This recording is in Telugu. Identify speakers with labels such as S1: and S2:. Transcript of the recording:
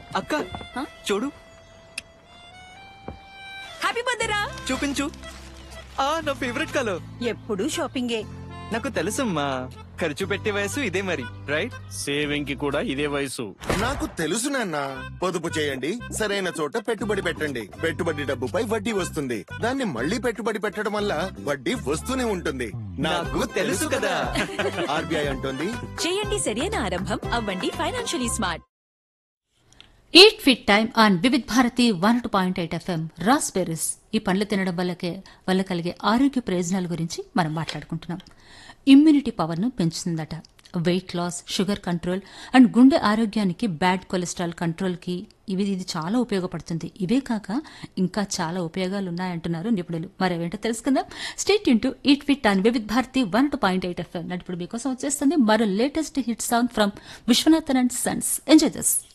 S1: అక్క చూడు
S2: హ్యాపీ బర్త్డే రా
S1: చూపించు ఆ నా ఫేవరెట్ కలర్
S2: ఎప్పుడు షాపింగే
S1: నాకు తెలుసమ్మా ఖర్చు పెట్టే వయసు ఇదే మరి రైట్
S3: సేవింగ్ కి కూడా ఇదే వయసు
S4: నాకు తెలుసు నాన్న పొదుపు చేయండి సరైన చోట పెట్టుబడి పెట్టండి పెట్టుబడి డబ్బుపై వడ్డీ వస్తుంది దాన్ని మళ్ళీ పెట్టుబడి పెట్టడం వల్ల వడ్డీ వస్తూనే ఉంటుంది
S1: నాకు తెలుసు కదా.
S4: ఆర్బీఐ అంటుంది
S2: చేయండి సరైన ఆరంభం అవ్వండి financially smart
S5: eat fit time on Vividh Bharati one two point eight FM raspberries ఈ పండ్లు తినడం వల్లకే వల్ల కలిగే ఆరోగ్య ప్రయోజనాల గురించి మనం మాట్లాడుకుంటున్నాం ఇమ్యూనిటీ పవర్ను పెంచుతుందట weight loss sugar control and గుండె ఆరోగ్యానికి బ్యాడ్ కొలెస్ట్రాల్ కంట్రోల్కి ఇవి ఇది చాలా ఉపయోగపడుతుంది ఇవే కాక ఇంకా చాలా ఉపయోగాలు ఉన్నాయంటున్నారు నిపుణులు మరేవేంటో తెలుసుకుందాం stay tuned to eat fit on Vividh Bharati one two point eight FM ఇప్పుడు మీకోసం వచ్చేస్తుంది మరో latest hit song from Viswanathan and sons enjoy this